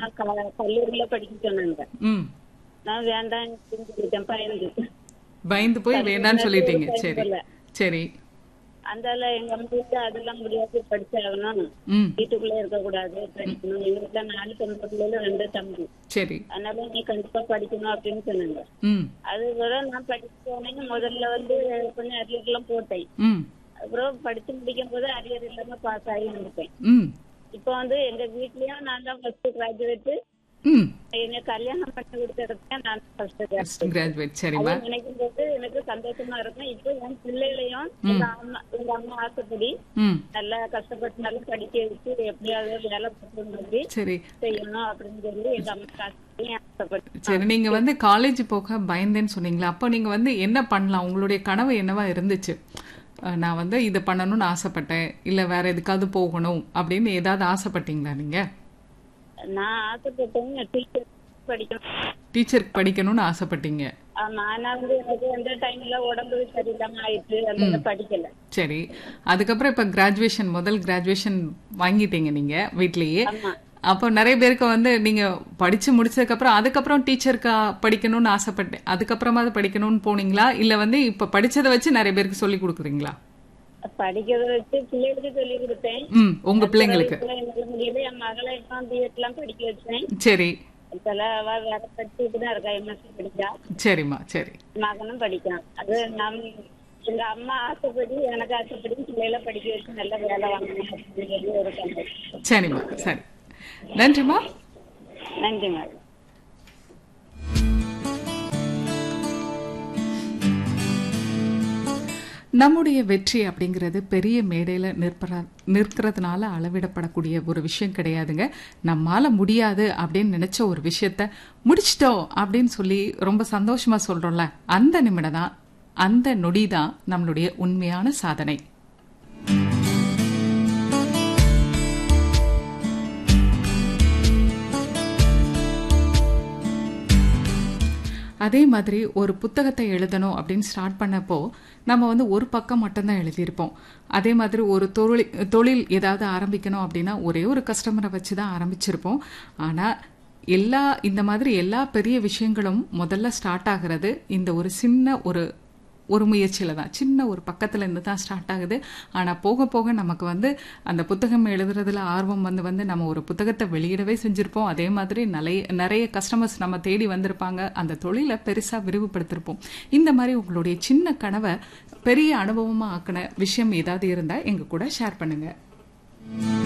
நான் க- கல்லூரியில படிக்க சொன்னாங்க ம் நான் வேண்டாம் சொல்லிட்டேன் பயந்து பயந்து போய் வேண்டான்னு சொல்லிட்டீங்க சரி சரி அந்த எங்க அம்மா வீட்டுல அதெல்லாம் முடியாது படிச்சாகணும் ம் வீட்டுக்குள்ளே இருக்க கூடாது படிக்கணும் எங்க வீட்டுல நாலு பொண்ணு பிள்ளைல ரெண்டு தம்பி சரி அதனால நீ கண்டிப்பா படிக்கணும் அப்படின்னு சொன்னாங்க ம் அது கூட நான் படிச்சு போனேங்க முதல்ல வந்து கொஞ்சம் அரியர் எல்லாம் போட்டேன் ம் அப்புறம் படிச்சு முடிக்கும் போது அரியர் இல்லாம பாஸ் ஆகி முடிப்பேன் ம் இப்போ வந்து எங்க வீட்லயும் நான் தான் ஃபர்ஸ்ட் கிராஜுவேட் ம் என்ன கல்யாணம் பண்ணி கொடுத்ததுக்கு நான் ஃபர்ஸ்ட் ஃபர்ஸ்ட் கிராஜுவேட் சரிம்மா அதை நினைக்கும் போது எனக்கு சந்தோஷமா இருக்கும் இப்போ என் பிள்ளைகளையும் எங்க அம்மா எங்க அம்மா ஆசைப்படி ம் நல்லா கஷ்டப்பட்டு நல்லா படிக்க வச்சு எப்படியாவது வேலை பார்த்து மாதிரி சரி செய்யணும் அப்படின்னு சொல்லி எங்க அம்மா ஆசைப்படி ஆசைப்பட்டு சரி நீங்க வந்து காலேஜ் போக பயந்தேன்னு சொன்னீங்களா அப்போ நீங்க வந்து என்ன பண்ணலாம் உங்களுடைய கனவு என்னவா இருந்துச்சு அஹ் நான் வந்து இது பண்ணணும்னு ஆசைப்பட்டேன் இல்ல வேற எதுக்காவது போகணும் அப்படின்னு ஏதாவது ஆசைப்பட்டீங்களா நீங்க நான் ஆசைப்பட்டேன் டீச்சர் படிக்கணும் டீச்சருக்கு படிக்கணும்னு ஆசைப்பட்டீங்க ஆமா ஆனா வந்து எனக்கு அந்த டைம்ல உடம்பு சரியில்லாம ஆயிடுச்சு அதனால படிக்கல சரி அதுக்கப்புறம் இப்ப கிராஜுவேஷன் முதல் கிராஜுவேஷன் வாங்கிட்டீங்க நீங்க வீட்லயே ஆமா அப்போ நிறைய பேருக்கு வந்து நீங்க படிச்சு முடிச்சதுக்கு அப்புறம் அதுக்கப்புறம் டீச்சருக்கு படிக்கணும்னு ஆசைப்பட்டேன் அதுக்கப்புறமாவது படிக்கணும்னு போனீங்களா இல்ல வந்து இப்ப படிச்சதை வச்சு நிறைய பேருக்கு சொல்லி கொடுக்குறீங்களா படிக்கிறத வச்சு பிள்ளைகளுக்கு சொல்லி கொடுத்தேன் ம் உங்க பிள்ளைங்களுக்கு இப்ப எனக்கு முடியல என் மகளை இப்போ பிஎட் எல்லாம் படிக்க வச்சேன் சரி இப்பெல்லாம் அவ வேற படிச்சுட்டு தான் இருக்கா எம்எஸ்சி படிச்சா சரிம்மா சரி மகனும் படிக்கான் அது நம் எங்க அம்மா ஆசைப்படி எனக்கு ஆசைப்படி பிள்ளைகளை படிக்க வச்சு நல்ல வேலை வாங்கணும் அப்படின்னு சொல்லி ஒரு சந்தோஷம் சரிம்மா சரி நன்றிம்மா நன்றி மேடம் நம்முடைய வெற்றி அப்படிங்கிறது பெரிய மேடையில் நிற்பற நிற்கிறதுனால அளவிடப்படக்கூடிய ஒரு விஷயம் கிடையாதுங்க நம்மால முடியாது அப்படின்னு நினைச்ச ஒரு விஷயத்த முடிச்சிட்டோம் அப்படின்னு சொல்லி ரொம்ப சந்தோஷமா சொல்றோம்ல அந்த நிமிடம் தான் அந்த நொடி தான் நம்மளுடைய உண்மையான சாதனை அதே மாதிரி ஒரு புத்தகத்தை எழுதணும் அப்படின்னு ஸ்டார்ட் பண்ணப்போ நம்ம வந்து ஒரு பக்கம் மட்டும்தான் எழுதியிருப்போம் அதே மாதிரி ஒரு தொழில் தொழில் ஏதாவது ஆரம்பிக்கணும் அப்படின்னா ஒரே ஒரு கஸ்டமரை வச்சு தான் ஆரம்பிச்சிருப்போம் ஆனால் எல்லா இந்த மாதிரி எல்லா பெரிய விஷயங்களும் முதல்ல ஸ்டார்ட் ஆகிறது இந்த ஒரு சின்ன ஒரு ஒரு முயற்சியில தான் சின்ன ஒரு பக்கத்துல இருந்து தான் ஸ்டார்ட் ஆகுது ஆனா போக போக நமக்கு வந்து அந்த புத்தகம் எழுதுறதுல ஆர்வம் வந்து வந்து நம்ம ஒரு புத்தகத்தை வெளியிடவே செஞ்சிருப்போம் அதே மாதிரி நிறைய நிறைய கஸ்டமர்ஸ் நம்ம தேடி வந்திருப்பாங்க அந்த தொழிலை பெருசா விரிவுபடுத்திருப்போம் இந்த மாதிரி உங்களுடைய சின்ன கனவை பெரிய அனுபவமா ஆக்கின விஷயம் ஏதாவது இருந்தா எங்க கூட ஷேர் பண்ணுங்க